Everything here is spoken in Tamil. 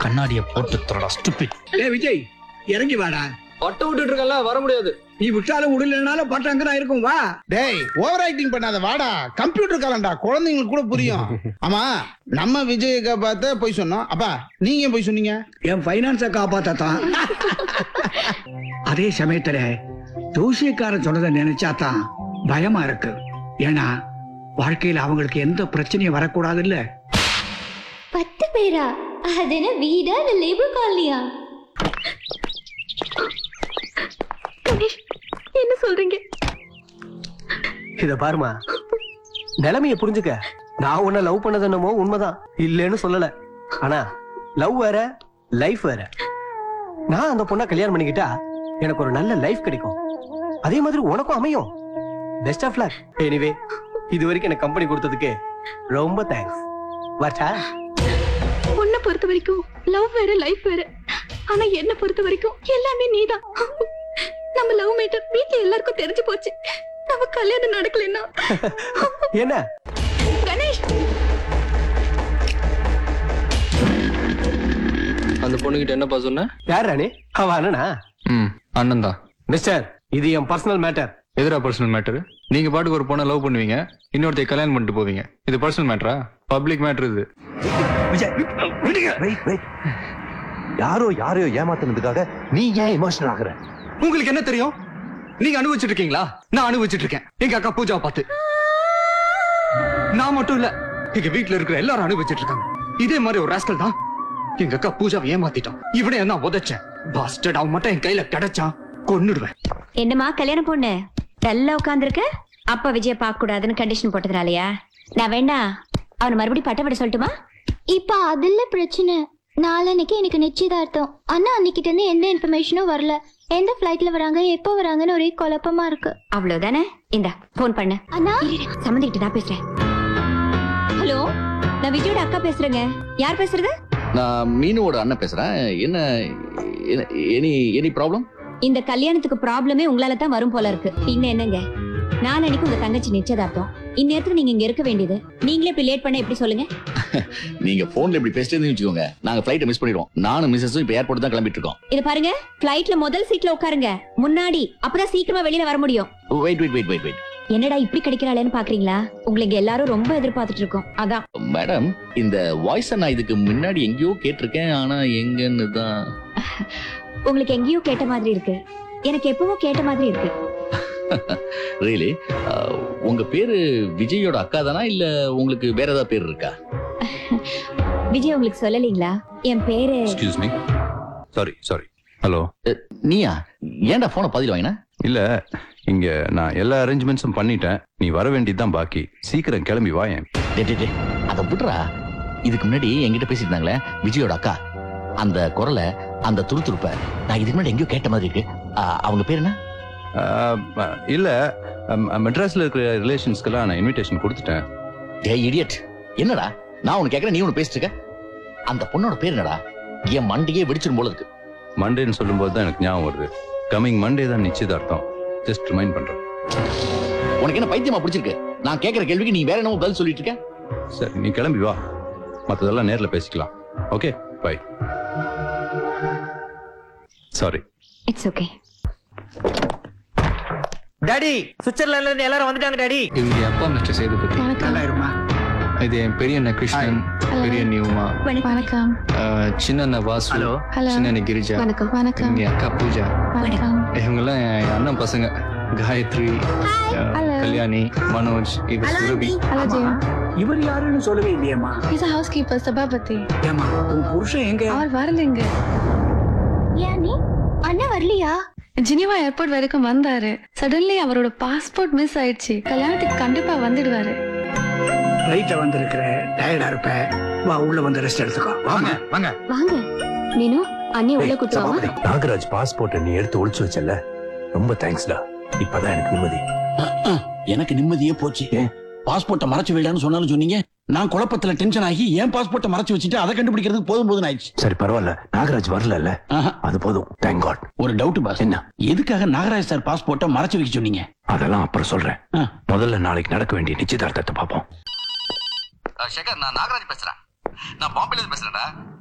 கண்ணாடிய போட்டு தரடா ஸ்டூபிட் ஏ விஜய் இறங்கி வாடா பட்டம் விட்டுட்டு இருக்கல வர முடியாது நீ விட்டாலும் விடலனாலும் பட்டம் அங்கதான் இருக்கும் வா டேய் ஓவர் ஆக்டிங் பண்ணாத வாடா கம்ப்யூட்டர் காலண்டா குழந்தைங்களுக்கு கூட புரியும் ஆமா நம்ம விஜய்க்கு பார்த்த போய் சொன்னோம் அப்பா நீங்க ஏன் போய் சொன்னீங்க என் பைனான்ஸ காப்பாத்தான் அதே சமயத்துல ஜோசியக்காரன் சொன்னதை நினைச்சாதான் பயமா இருக்கு ஏன்னா வாழ்க்கையில அவங்களுக்கு எந்த பிரச்சனையும் வரக்கூடாது இல்ல பத்து பேரா அது என்ன வீடா இல்ல லேபர் காலனியா கணேஷ் என்ன சொல்றீங்க இத பாருமா நிலைமைய புரிஞ்சுக்க நான் உன்னை லவ் பண்ணது என்னமோ உண்மைதான் இல்லைன்னு சொல்லல ஆனா லவ் வேற லைஃப் வேற நான் அந்த பொண்ணை கல்யாணம் பண்ணிக்கிட்டா எனக்கு ஒரு நல்ல லைஃப் கிடைக்கும் அதே மாதிரி உனக்கும் அமையும் பெஸ்ட் ஆஃப் லக் எனிவே இது வரைக்கும் எனக்கு கம்பெனி கொடுத்ததுக்கு ரொம்ப தேங்க்ஸ் வாட்டா உன்னை பொறுத்த வரைக்கும் லவ் வேற லைஃப் வேற ஆனா என்ன பொறுத்த வரைக்கும் எல்லாமே நீதான் நம்ம லவ் மேட்டர் வீட்ல எல்லாருக்கும் தெரிஞ்சு போச்சு நம்ம கல்யாணம் நடக்கலன்னா என்ன கணேஷ் அந்த பொண்ணுகிட்ட என்னப்பா சொன்ன யார் ராணி அவ அண்ணனா ம் அண்ணன் தான் மிஸ்டர் இது என் பர்சனல் மேட்டர் எதிரா பர்சனல் மேட்டர் நீங்க பாட்டுக்கு ஒரு பொண்ணை லவ் பண்ணுவீங்க இன்னொருத்தைய கல்யாணம் பண்ணிட்டு போவீங்க இது பர்சனல் மேட்டரா பப்ளிக் மேட்டர் இது யாரோ யாரையோ ஏமாத்துனதுக்காக நீ ஏன் எமோஷனல் ஆகுற உங்களுக்கு என்ன தெரியும் நீங்க அனுபவிச்சுட்டு இருக்கீங்களா நான் அனுபவிச்சுட்டு இருக்கேன் எங்க அக்கா பூஜாவை பார்த்து நான் மட்டும் இல்ல எங்க வீட்ல இருக்கிற எல்லாரும் அனுபவிச்சுட்டு இருக்காங்க இதே மாதிரி ஒரு ராஸ்கல் தான் எங்க அக்கா பூஜாவை ஏமாத்திட்டான் இவனே என்ன உதைச்சேன் பாஸ்டட் அவன் மட்டும் என் கையில கிடைச்சான் கொன்னுடுவேன் என்னம்மா கல்யாணம் பொண்ணு டல்லா உட்காந்துருக்க அப்பா விஜய பார்க்க கூடாதுன்னு கண்டிஷன் போட்டதுனாலயா நான் வேண்டாம் அவனை மறுபடியும் பட்டம் விட சொல்லட்டுமா இப்ப அதுல பிரச்சனை நாளன்னைக்கு எனக்கு நிச்சயதார்த்தம் அண்ணா அன்னைக்கிட்ட இருந்து எந்த இன்ஃபர்மேஷனும் வரல எந்த ஃபிளைட்ல வராங்க எப்போ வராங்கன்னு ஒரே குழப்பமா இருக்கு அவ்வளவுதானே இந்த போன் பண்ணு அண்ணா சம்மந்திக்கிட்டு நான் பேசுறேன் ஹலோ நான் விஜயோட அக்கா பேசுறேங்க யார் பேசுறது நான் மீனுவோட அண்ணன் பேசுறேன் என்ன என்ன- எனி எனி ப்ராப்ளம் இந்த கல்யாணத்துக்கு ப்ராப்ளமே உங்களால தான் வரும் போல இருக்கு பின்ன என்னங்க நாளன்னைக்கு உங்க தங்கச்சி நிச்சயதார்த்தம் இந்நேரத்துக்கு நீங்க இங்க இருக்க வேண்டியது நீங்களே இப்படி லேட் பண்ண எப்படி சொல்லுங்க நீங்க போன்ல இப்படி பேசிட்டே வச்சுக்கோங்க நாங்க ஃபிளைட்டை மிஸ் பண்ணிடுவோம் நானும் மிஸ்ஸஸும் இப்போ ஏர்போர்ட் தான் கிளம்பிட்டு இருக்கோம் இது பாருங்க ஃபிளைட்ல முதல் சீட்ல உட்காருங்க முன்னாடி அப்பதான் சீக்கிரமா வெளியில வர முடியும் wait wait wait wait wait என்னடா இப்படி கிடைக்கிறாளேன்னு பாக்குறீங்களா உங்களை இங்க எல்லாரும் ரொம்ப எதிர்பார்த்துட்டு இருக்கோம் அதான் மேடம் இந்த வாய்ஸை நான் இதுக்கு முன்னாடி எங்கேயோ கேட்டிருக்கேன் ஆனா எங்கன்னு தான் உங்களுக்கு எங்கேயோ கேட்ட மாதிரி இருக்கு எனக்கு எப்பவோ கேட்ட மாதிரி இருக்கு ரியலி உங்க பேரு விஜயோட அக்கா தானா இல்ல உங்களுக்கு வேற ஏதாவது பேர் இருக்கா விஜய் உங்களுக்கு சொல்லலீங்களா என் பேரு excuse me sorry sorry hello நீயா ஏன்டா போனை பதில் வாங்கின இல்ல இங்க நான் எல்லா அரேஞ்ச்மெண்ட்ஸும் பண்ணிட்டேன் நீ வர வேண்டியதுதான் பாக்கி சீக்கிரம் கிளம்பி வாயேன் டே டே டே அதை விட்றா இதுக்கு முன்னாடி என்கிட்ட பேசிட்டு இருந்தாங்களே விஜயோட அக்கா அந்த குரலை அந்த துருதுருப்ப நான் இதுக்கு முன்னாடி எங்கேயோ கேட்ட மாதிரி இருக்கு ஆ, அவங்க பேர் என்ன ஆஹ், இல்ல அம், மெட்ராஸ்ல இருக்கிற ரிலேஷன்ஸ்க்கெல்லாம் நான் இன்விடேஷன் கொடுத்துட்டேன் ஏ இடியட் என்னடா நான் உனக்கு கேட்கறேன் நீ ஒன்று பேசிட்டு இருக்க அந்த பொண்ணோட பேர் என்னடா என் மண்டையே வெடிச்சிடும் போல இருக்கு மண்டேன்னு சொல்லும்போது தான் எனக்கு ஞாபகம் வருது கமிங் மண்டே தான் நிச்சயதார்த்தம் ஜஸ்ட் ரிமைண்ட் பண்றேன் உனக்கு என்ன பைத்தியமா பிடிச்சிருக்கு நான் கேட்கற கேள்விக்கு நீ வேற என்னமோ பதில் சொல்லிட்டு இருக்க சரி நீ கிளம்பி வா மத்ததெல்லாம் நேர்ல பேசிக்கலாம் okay bye sorry it's okay daddy சுவிட்சர்லாந்துல இருந்து எல்லாரும் வந்துட்டாங்க டாடி இவங்க என் அப்பா மிஸ்டர் சேதுபதி நல்லா இருமா இது என் பெரிய அண்ணன் கிருஷ்ணன் பெரிய அண்ணி உமா வணக்கம் ஆஹ் சின்ன அண்ணன் வாசு ஹலோ சின்ன அண்ணன் கிரிஜா வணக்கம் வணக்கம் இவங்க அக்கா பூஜா வணக்கம் இவங்கெல்லாம் என் அண்ணன் பசங்க காயத்ரி ஆஹ் கல்யாணி மனோஜ் இது சுரபி ஹலோ ஜெயா இவர் யாருன்னு சொல்லவே இல்லையம்மா இஸ் ஹவுஸ் கீப்பர் சபாபதி ஏமா உன் புருஷன் எங்க அவர் வரலைங்க ஏன் நீ அண்ணா வரலையா ஜினிவா ஏர்போர்ட் வரைக்கும் வந்தாரு சடன்லி அவரோட பாஸ்போர்ட் மிஸ் ஆயிடுச்சு கல்யாணத்துக்கு கண்டிப்பா வந்துடுவாரு ரைட்ல வந்திருக்கிற டயர்டா இருப்ப வா உள்ள வந்து ரெஸ்ட் எடுத்துக்கோ வாங்க வாங்க வாங்க நீனு அண்ணி உள்ள கூட்டுவாமா நாகராஜ் பாஸ்போர்ட் நீ எடுத்து ஒளிச்சு வச்சல ரொம்ப தேங்க்ஸ்டா இப்பதான் எனக்கு நிம்மதி எனக்கு நிம்மதியே போச்சு பாஸ்போர்ட்டை மறைச்சு விடலான்னு சொன்னாலும் சொன்னீங்க நான் குழப்பத்துல டென்ஷன் ஆகி ஏன் பாஸ்போர்ட்டை மறைச்சு வச்சுட்டு அதை கண்டுபிடிக்கிறதுக்கு போதும் போதும் ஆயிடுச்சு சரி பரவாயில்ல நாகராஜ் வரல ஆஹா, அது போதும் தேங்க் காட் ஒரு டவுட் பாஸ் என்ன எதுக்காக நாகராஜ் சார் பாஸ்போர்ட்டை மறைச்சு வைக்க சொன்னீங்க அதெல்லாம் அப்புறம் சொல்றேன் ஆ. முதல்ல நாளைக்கு நடக்க வேண்டிய நிச்சயதார்த்தத்தை பார்ப்போம் சேகர் நான் நாகராஜ் பேசுறேன் நான் பாம்பேல இருந்து பேசுறேன்டா